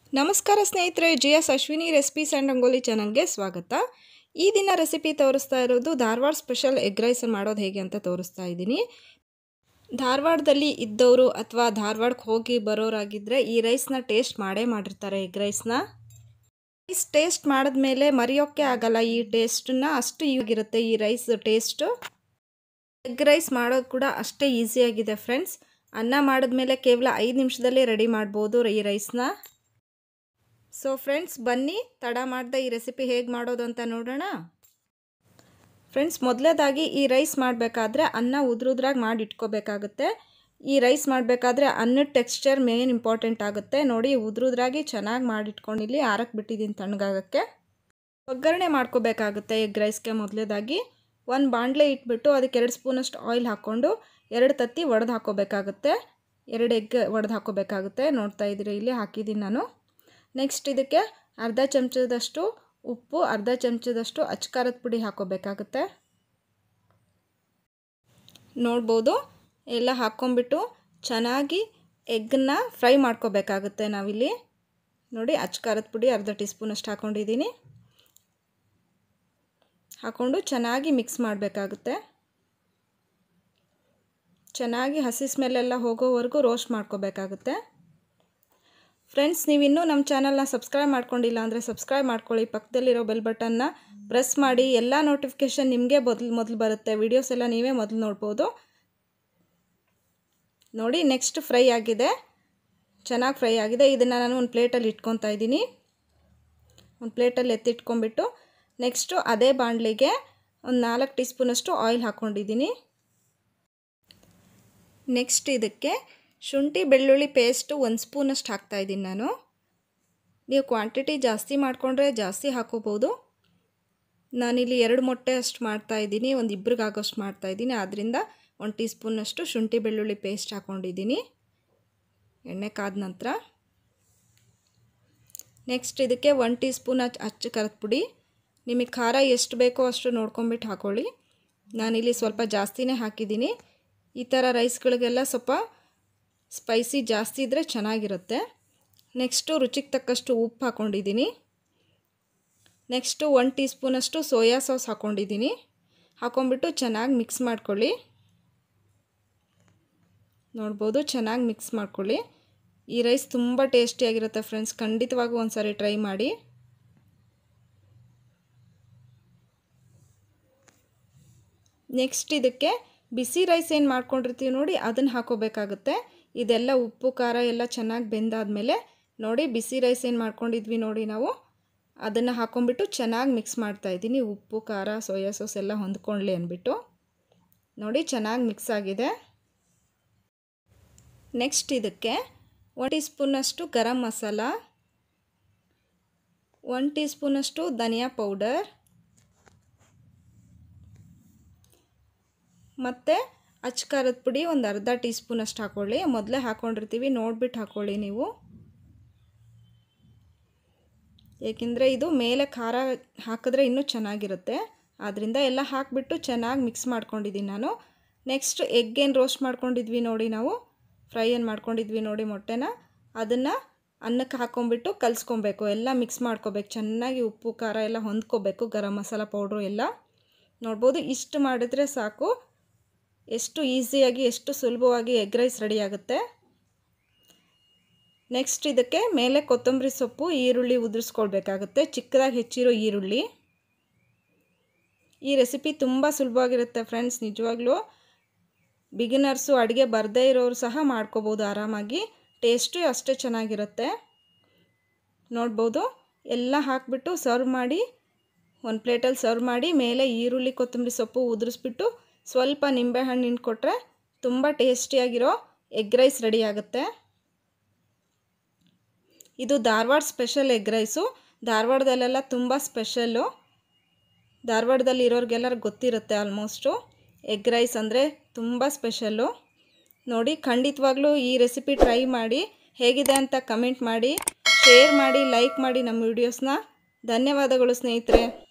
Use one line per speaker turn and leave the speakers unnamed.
ನಮಸ್ಕಾರ ಸ್ನೇಹಿತರೆ G S Ashwini recipes and rangoli ಚಾನಲ್ಗೆ ಸ್ವಾಗತ ಈ ದಿನ ರೆಸಿಪಿ ತೋರಿಸ್ತಾ ಇರೋದು ಧಾರವಾಡ ಸ್ಪೆಷಲ್ ಎಗ್ ರೈಸ್ ಮಾಡೋದು ಹೇಗೆ ಅಂತ ತೋರಿಸ್ತಾ ಇದ್ದೀನಿ ಧಾರವಾಡದಲ್ಲಿ ಇದ್ದವರು ಅಥವಾ ಧಾರವಾಡಕ್ಕೆ ಹೋಗಿ ಬರೋರಾಗಿದ್ದರೆ ಈ ರೈಸ್ನ ಟೇಸ್ಟ್ ಮಾಡೇ ಮಾಡಿರ್ತಾರೆ ಎಗ್ ರೈಸ್ನ ರೈಸ್ ಟೇಸ್ಟ್ ಮಾಡಿದ್ಮೇಲೆ ಮರೆಯೋಕ್ಕೆ ಆಗಲ್ಲ ಈ ಟೇಸ್ಟನ್ನ ಅಷ್ಟು ಈಗಿರುತ್ತೆ ಈ ರೈಸ್ ಟೇಸ್ಟು ಎಗ್ ರೈಸ್ ಮಾಡೋದು ಕೂಡ ಅಷ್ಟೇ ಈಸಿಯಾಗಿದೆ ಫ್ರೆಂಡ್ಸ್ ಅನ್ನ ಮಾಡಿದ್ಮೇಲೆ ಕೇವಲ ಐದು ನಿಮಿಷದಲ್ಲೇ ರೆಡಿ ಮಾಡ್ಬೋದು ಈ ರೈಸ್ನ ಸೊ ಫ್ರೆಂಡ್ಸ್ ಬನ್ನಿ ತಡ ಮಾಡ್ದೆ ಈ ರೆಸಿಪಿ ಹೇಗೆ ಮಾಡೋದು ಅಂತ ನೋಡೋಣ ಫ್ರೆಂಡ್ಸ್ ಮೊದಲೇದಾಗಿ ಈ ರೈಸ್ ಮಾಡಬೇಕಾದ್ರೆ ಅನ್ನ ಉದ್ರುದ್ರಾಗಿ ಮಾಡಿ ಇಟ್ಕೋಬೇಕಾಗುತ್ತೆ ಈ ರೈಸ್ ಮಾಡಬೇಕಾದ್ರೆ ಅನ್ನದ ಟೆಕ್ಸ್ಚರ್ ಮೇನ್ ಇಂಪಾರ್ಟೆಂಟ್ ಆಗುತ್ತೆ ನೋಡಿ ಉದ್ರುದ್ರಾಗಿ ಚೆನ್ನಾಗಿ ಮಾಡಿಟ್ಕೊಂಡು ಇಲ್ಲಿ ಆರಕ್ಕೆ ಬಿಟ್ಟಿದ್ದೀನಿ ತಣ್ಣಗಾಗಕ್ಕೆ ಒಗ್ಗರಣೆ ಮಾಡ್ಕೋಬೇಕಾಗುತ್ತೆ ಎಗ್ ರೈಸ್ಗೆ ಮೊದಲೇದಾಗಿ ಒಂದು ಬಾಣಲೆ ಇಟ್ಬಿಟ್ಟು ಅದಕ್ಕೆ ಎರಡು ಸ್ಪೂನಷ್ಟು ಆಯಿಲ್ ಹಾಕ್ಕೊಂಡು ಎರಡು ತತ್ತಿ ಒಡೆದು ಹಾಕೋಬೇಕಾಗುತ್ತೆ ಎರಡು ಎಗ್ ಒಡೆದು ಹಾಕೋಬೇಕಾಗುತ್ತೆ ನೋಡ್ತಾ ಇದ್ದೀರಿ ಇಲ್ಲಿ ಹಾಕಿದ್ದೀನಿ ನಾನು ನೆಕ್ಸ್ಟ್ ಇದಕ್ಕೆ ಅರ್ಧ ಚಮಚದಷ್ಟು ಉಪ್ಪು ಅರ್ಧ ಚಮಚದಷ್ಟು ಅಚ್ಕಾರದ ಪುಡಿ ಹಾಕೋಬೇಕಾಗುತ್ತೆ ನೋಡ್ಬೋದು ಎಲ್ಲ ಹಾಕ್ಕೊಂಬಿಟ್ಟು ಚೆನ್ನಾಗಿ ಎಗ್ಗನ್ನ ಫ್ರೈ ಮಾಡ್ಕೋಬೇಕಾಗುತ್ತೆ ನಾವಿಲ್ಲಿ ನೋಡಿ ಅಚ್ಕಾರದ ಪುಡಿ ಅರ್ಧ ಟೀ ಸ್ಪೂನಷ್ಟು ಹಾಕ್ಕೊಂಡಿದ್ದೀನಿ ಹಾಕ್ಕೊಂಡು ಚೆನ್ನಾಗಿ ಮಿಕ್ಸ್ ಮಾಡಬೇಕಾಗುತ್ತೆ ಚೆನ್ನಾಗಿ ಹಸಿ ಸ್ಮೆಲ್ಲೆಲ್ಲ ಹೋಗೋವರೆಗೂ ರೋಸ್ಟ್ ಮಾಡ್ಕೋಬೇಕಾಗುತ್ತೆ ಫ್ರೆಂಡ್ಸ್ ನೀವಿನ್ನೂ ನಮ್ಮ ಚಾನಲ್ನ ಸಬ್ಸ್ಕ್ರೈಬ್ ಮಾಡ್ಕೊಂಡಿಲ್ಲ ಅಂದರೆ ಸಬ್ಸ್ಕ್ರೈಬ್ ಮಾಡ್ಕೊಳ್ಳಿ ಪಕ್ಕದಲ್ಲಿರೋ ಬೆಲ್ ಬಟನ್ನ ಪ್ರೆಸ್ ಮಾಡಿ ಎಲ್ಲ ನೋಟಿಫಿಕೇಷನ್ ನಿಮಗೆ ಮೊದಲು ಮೊದಲು ಬರುತ್ತೆ ವೀಡಿಯೋಸ್ ಎಲ್ಲ ನೀವೇ ಮೊದಲು ನೋಡ್ಬೋದು ನೋಡಿ ನೆಕ್ಸ್ಟ್ ಫ್ರೈ ಆಗಿದೆ ಚೆನ್ನಾಗಿ ಫ್ರೈ ಆಗಿದೆ ಇದನ್ನು ನಾನು ಒಂದು ಪ್ಲೇಟಲ್ಲಿ ಇಟ್ಕೊತಾ ಇದ್ದೀನಿ ಒಂದು ಪ್ಲೇಟಲ್ಲಿ ಎತ್ತಿಟ್ಕೊಂಡ್ಬಿಟ್ಟು ನೆಕ್ಸ್ಟು ಅದೇ ಬಾಣಲಿಗೆ ಒಂದು ನಾಲ್ಕು ಟೀ ಸ್ಪೂನಷ್ಟು ಆಯಿಲ್ ಹಾಕ್ಕೊಂಡಿದ್ದೀನಿ ನೆಕ್ಸ್ಟ್ ಇದಕ್ಕೆ ಶುಂಠಿ ಬೆಳ್ಳುಳ್ಳಿ ಪೇಸ್ಟು ಒಂದು ಸ್ಪೂನಷ್ಟು ಹಾಕ್ತಾಯಿದ್ದೀನಿ ನಾನು ನೀವು ಕ್ವಾಂಟಿಟಿ ಜಾಸ್ತಿ ಮಾಡಿಕೊಂಡ್ರೆ ಜಾಸ್ತಿ ಹಾಕೋಬೋದು ನಾನಿಲ್ಲಿ ಎರಡು ಮೊಟ್ಟೆ ಅಷ್ಟು ಮಾಡ್ತಾಯಿದ್ದೀನಿ ಒಂದು ಇಬ್ರಿಗೆ ಆಗೋಷ್ಟು ಮಾಡ್ತಾಯಿದ್ದೀನಿ ಆದ್ದರಿಂದ ಒಂದು ಟೀ ಸ್ಪೂನಷ್ಟು ಶುಂಠಿ ಬೆಳ್ಳುಳ್ಳಿ ಪೇಸ್ಟ್ ಹಾಕ್ಕೊಂಡಿದ್ದೀನಿ ಎಣ್ಣೆ ಕಾದ ನಂತರ ನೆಕ್ಸ್ಟ್ ಇದಕ್ಕೆ ಒನ್ ಟೀ ಸ್ಪೂನ್ ಅಚ್ಚ ಅಚ್ಚ ಖಾರದ ಪುಡಿ ನಿಮಗೆ ಖಾರ ಎಷ್ಟು ಬೇಕೋ ಅಷ್ಟು ನೋಡ್ಕೊಂಬಿಟ್ಟು ಹಾಕ್ಕೊಳ್ಳಿ ನಾನಿಲ್ಲಿ ಸ್ವಲ್ಪ ಜಾಸ್ತಿನೇ ಹಾಕಿದ್ದೀನಿ ಈ ಥರ ರೈಸ್ಗಳಿಗೆಲ್ಲ ಸ್ವಲ್ಪ ಸ್ಪೈಸಿ ಜಾಸ್ತಿ ಇದ್ದರೆ ಚೆನ್ನಾಗಿರುತ್ತೆ ನೆಕ್ಸ್ಟು ರುಚಿಗೆ ತಕ್ಕಷ್ಟು ಉಪ್ಪು ಹಾಕ್ಕೊಂಡಿದ್ದೀನಿ ನೆಕ್ಸ್ಟು ಒನ್ ಟೀ ಸ್ಪೂನಷ್ಟು ಸೋಯಾ ಸಾಸ್ ಹಾಕ್ಕೊಂಡಿದ್ದೀನಿ ಹಾಕ್ಕೊಂಬಿಟ್ಟು ಚೆನ್ನಾಗಿ ಮಿಕ್ಸ್ ಮಾಡ್ಕೊಳ್ಳಿ ನೋಡ್ಬೋದು ಚೆನ್ನಾಗಿ ಮಿಕ್ಸ್ ಮಾಡ್ಕೊಳ್ಳಿ ಈ ರೈಸ್ ತುಂಬ ಟೇಸ್ಟಿಯಾಗಿರುತ್ತೆ ಫ್ರೆಂಡ್ಸ್ ಖಂಡಿತವಾಗೂ ಒಂದು ಸಾರಿ ಟ್ರೈ ಮಾಡಿ ನೆಕ್ಸ್ಟ್ ಇದಕ್ಕೆ ಬಿಸಿ ರೈಸ್ ಏನು ಮಾಡ್ಕೊಂಡಿರ್ತೀವಿ ನೋಡಿ ಅದನ್ನು ಹಾಕೋಬೇಕಾಗುತ್ತೆ ಇದೆಲ್ಲ ಉಪ್ಪು ಖಾರ ಎಲ್ಲ ಚೆನ್ನಾಗಿ ಬೆಂದಾದಮೇಲೆ ನೋಡಿ ಬಿಸಿ ರೈಸ್ ಏನು ಮಾಡ್ಕೊಂಡಿದ್ವಿ ನೋಡಿ ನಾವು ಅದನ್ನು ಹಾಕ್ಕೊಂಬಿಟ್ಟು ಚೆನ್ನಾಗಿ ಮಿಕ್ಸ್ ಮಾಡ್ತಾಯಿದ್ದೀನಿ ಉಪ್ಪು ಖಾರ ಸೋಯಾ ಸಾಸ್ ಎಲ್ಲ ಹೊಂದ್ಕೊಳ್ಳಿ ಅಂದ್ಬಿಟ್ಟು ನೋಡಿ ಚೆನ್ನಾಗಿ ಮಿಕ್ಸ್ ಆಗಿದೆ ನೆಕ್ಸ್ಟ್ ಇದಕ್ಕೆ ಒನ್ ಟೀ ಸ್ಪೂನಷ್ಟು ಗರಂ ಮಸಾಲ ಒನ್ ಟೀ ಸ್ಪೂನಷ್ಟು ಧನಿಯಾ ಪೌಡರ್ ಮತ್ತು ಅಚ್ಕಾರದ ಪುಡಿ ಒಂದು ಅರ್ಧ ಟೀ ಸ್ಪೂನಷ್ಟು ಹಾಕ್ಕೊಳ್ಳಿ ಮೊದಲೇ ಹಾಕ್ಕೊಂಡಿರ್ತೀವಿ ನೋಡಿಬಿಟ್ಟು ಹಾಕ್ಕೊಳ್ಳಿ ನೀವು ಏಕೆಂದರೆ ಇದು ಮೇಲೆ ಖಾರ ಹಾಕಿದ್ರೆ ಇನ್ನೂ ಚೆನ್ನಾಗಿರುತ್ತೆ ಆದ್ದರಿಂದ ಎಲ್ಲ ಹಾಕಿಬಿಟ್ಟು ಚೆನ್ನಾಗಿ ಮಿಕ್ಸ್ ಮಾಡ್ಕೊಂಡಿದ್ದೀನಿ ನಾನು ನೆಕ್ಸ್ಟ್ ಎಗ್ ಏನು ರೋಸ್ಟ್ ಮಾಡ್ಕೊಂಡಿದ್ವಿ ನೋಡಿ ನಾವು ಫ್ರೈ ಏನು ಮಾಡ್ಕೊಂಡಿದ್ವಿ ನೋಡಿ ಮೊಟ್ಟೆನ ಅದನ್ನು ಅನ್ನಕ್ಕೆ ಹಾಕ್ಕೊಂಬಿಟ್ಟು ಕಲಿಸ್ಕೊಬೇಕು ಎಲ್ಲ ಮಿಕ್ಸ್ ಮಾಡ್ಕೋಬೇಕು ಚೆನ್ನಾಗಿ ಉಪ್ಪು ಖಾರ ಎಲ್ಲ ಹೊಂದ್ಕೋಬೇಕು ಗರಂ ಮಸಾಲ ಪೌಡ್ರು ಎಲ್ಲ ನೋಡ್ಬೋದು ಇಷ್ಟು ಮಾಡಿದ್ರೆ ಸಾಕು ಎಷ್ಟು ಈಸಿಯಾಗಿ ಎಷ್ಟು ಸುಲಭವಾಗಿ ಎಗ್ ರೈಸ್ ರೆಡಿ ಆಗುತ್ತೆ ನೆಕ್ಸ್ಟ್ ಇದಕ್ಕೆ ಮೇಲೆ ಕೊತ್ತಂಬರಿ ಸೊಪ್ಪು ಈರುಳ್ಳಿ ಉದುರಿಸ್ಕೊಳ್ಬೇಕಾಗುತ್ತೆ ಚಿಕ್ಕದಾಗಿ ಹೆಚ್ಚಿರೋ ಈರುಳ್ಳಿ ಈ ರೆಸಿಪಿ ತುಂಬ ಸುಲಭವಾಗಿರುತ್ತೆ ಫ್ರೆಂಡ್ಸ್ ನಿಜವಾಗ್ಲೂ ಬಿಗಿನರ್ಸು ಅಡುಗೆ ಬರದೇ ಇರೋರು ಸಹ ಮಾಡ್ಕೋಬೋದು ಆರಾಮಾಗಿ ಟೇಸ್ಟು ಅಷ್ಟೇ ಚೆನ್ನಾಗಿರುತ್ತೆ ನೋಡ್ಬೋದು ಎಲ್ಲ ಹಾಕಿಬಿಟ್ಟು ಸರ್ವ್ ಮಾಡಿ ಒಂದು ಪ್ಲೇಟಲ್ಲಿ ಸರ್ವ್ ಮಾಡಿ ಮೇಲೆ ಈರುಳ್ಳಿ ಕೊತ್ತಂಬರಿ ಸೊಪ್ಪು ಉದುರಿಸ್ಬಿಟ್ಟು ಸ್ವಲ್ಪ ನಿಂಬೆಹಣ್ಣು ಹಿಂಡ್ಕೊಟ್ರೆ ತುಂಬ ಟೇಸ್ಟಿಯಾಗಿರೋ ಎಗ್ ರೈಸ್ ರೆಡಿ ಆಗುತ್ತೆ ಇದು ಧಾರವಾಡ ಸ್ಪೆಷಲ್ ಎಗ್ ರೈಸು ಧಾರವಾಡದಲ್ಲೆಲ್ಲ ತುಂಬ ಸ್ಪೆಷಲ್ಲು ಧಾರವಾಡದಲ್ಲಿ ಇರೋರಿಗೆಲ್ಲರೂ ಗೊತ್ತಿರುತ್ತೆ ಆಲ್ಮೋಸ್ಟು ಎಗ್ ರೈಸ್ ಅಂದರೆ ತುಂಬ ಸ್ಪೆಷಲ್ಲು ನೋಡಿ ಖಂಡಿತವಾಗ್ಲೂ ಈ ರೆಸಿಪಿ ಟ್ರೈ ಮಾಡಿ ಹೇಗಿದೆ ಅಂತ ಕಮೆಂಟ್ ಮಾಡಿ ಶೇರ್ ಮಾಡಿ ಲೈಕ್ ಮಾಡಿ ನಮ್ಮ ವೀಡಿಯೋಸ್ನ ಧನ್ಯವಾದಗಳು ಸ್ನೇಹಿತರೆ